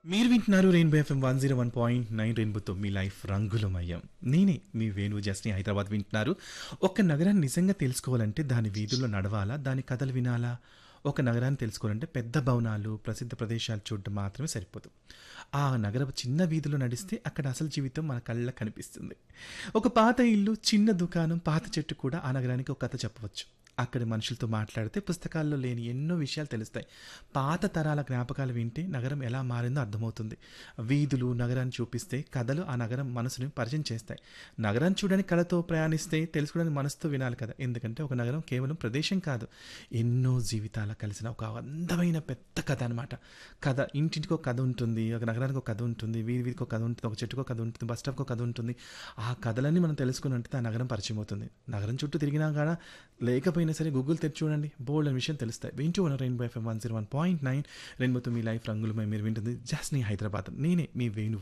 మీరు వింటున్నారు rainbow FM one zero one point nine రెయిన్బోతో మీ లైఫ్ రంగులమయం నేనే మీ వేణు జస్ని హైదరాబాద్ వింటున్నారు ఒక నగరాన్ని నిజంగా తెలుసుకోవాలంటే దాని వీధుల్లో నడవాలా దాని కథలు వినాలా ఒక నగరాన్ని తెలుసుకోవాలంటే పెద్ద భవనాలు ప్రసిద్ధ ప్రదేశాలు చూడడం మాత్రమే సరిపోదు ఆ నగర చిన్న వీధిలో నడిస్తే అక్కడ అసలు జీవితం మన కళ్ళ కనిపిస్తుంది ఒక పాత ఇల్లు చిన్న దుకాణం పాత చెట్టు కూడా ఆ నగరానికి ఒక కథ చెప్పవచ్చు అక్కడి మనుషులతో మాట్లాడితే పుస్తకాల్లో లేని ఎన్నో విషయాలు తెలుస్తాయి పాత తరాల జ్ఞాపకాలు వింటే నగరం ఎలా మారిందో అర్థమవుతుంది వీధులు నగరాన్ని చూపిస్తే కథలు ఆ నగరం మనసుని పరిచయం చేస్తాయి నగరాన్ని చూడడానికి కళతో ప్రయాణిస్తే తెలుసుకోవడానికి మనసుతో వినాలి కదా ఎందుకంటే ఒక నగరం కేవలం ప్రదేశం కాదు ఎన్నో జీవితాల కలిసిన ఒక అందమైన పెద్ద కథ అనమాట కథ ఇంటింటికి ఒక కథ ఉంటుంది ఒక నగరానికి ఒక కథ ఉంటుంది వీధి వీధికి ఒక కథ ఉంటుంది ఒక చెట్టుకు ఒక కథ ఉంటుంది బస్ స్టాప్కి ఒక కథ ఉంటుంది ఆ కథలన్నీ మనం తెలుసుకుని అంటే ఆ నగరం పరిచయం అవుతుంది నగరం చుట్టూ తిరిగినా కూడా లేకపోయినా సరే గూగుల్ తెచ్చి చూడండి బోల్డ్ అనే విషయం తెలుస్తాయి వింటూ ఉన్న rainbow FM one zero one point nine రెయిన్బోతో మీ లైఫ్ రంగులమై మీరు వింటుంది జస్ట్ నీ హైదరాబాద్ నేనే మీ వేణు